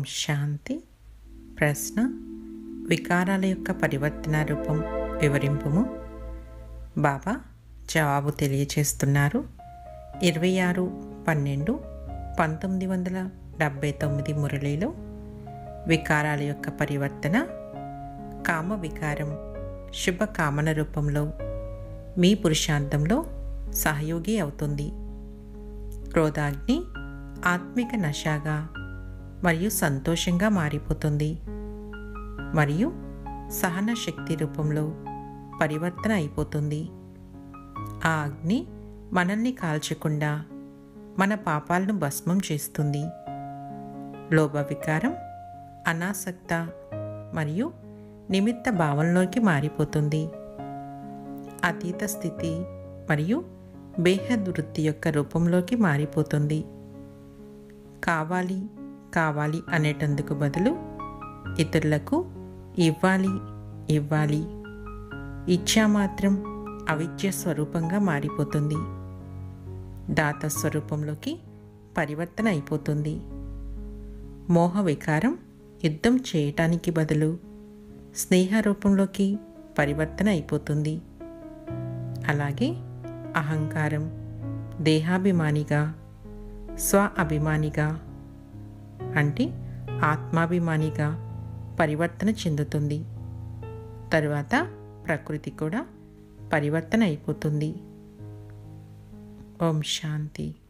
శాంతి ప్రశ్న వికారాల యొక్క పరివర్తన రూపం వివరింపుము బాబా జవాబు తెలియచేస్తున్నారు ఇరవై ఆరు పన్నెండు పంతొమ్మిది వందల డెబ్భై తొమ్మిది మురళిలో వికారాల యొక్క పరివర్తన కామ వికారం శుభ కామన రూపంలో మీ పురుషార్థంలో సహయోగి అవుతుంది క్రోధాగ్ని ఆత్మిక నషాగా మరియు సంతోషంగా మారిపోతుంది మరియు సహన శక్తి రూపంలో పరివర్తన అయిపోతుంది ఆ అగ్ని మనల్ని కాల్చకుండా మన పాపాలను భస్మం చేస్తుంది లోభ వికారం అనాసక్త మరియు నిమిత్త భావంలోకి మారిపోతుంది అతీత స్థితి మరియు బేహద్ వృత్తి యొక్క రూపంలోకి మారిపోతుంది కావాలి కావాలి అనేటందుకు బదులు ఇతరులకు ఇవ్వాలి ఇవ్వాలి ఇచ్చా మాత్రం అవిద్య స్వరూపంగా మారిపోతుంది దాత స్వరూపంలోకి పరివర్తన అయిపోతుంది మోహ వికారం యుద్ధం చేయటానికి బదులు స్నేహ రూపంలోకి పరివర్తన అయిపోతుంది అలాగే అహంకారం దేహాభిమానిగా స్వ అభిమానిగా అంటే ఆత్మాభిమానిగా పరివర్తన చెందుతుంది తరువాత ప్రకృతి కూడా పరివర్తన అయిపోతుంది ఓం శాంతి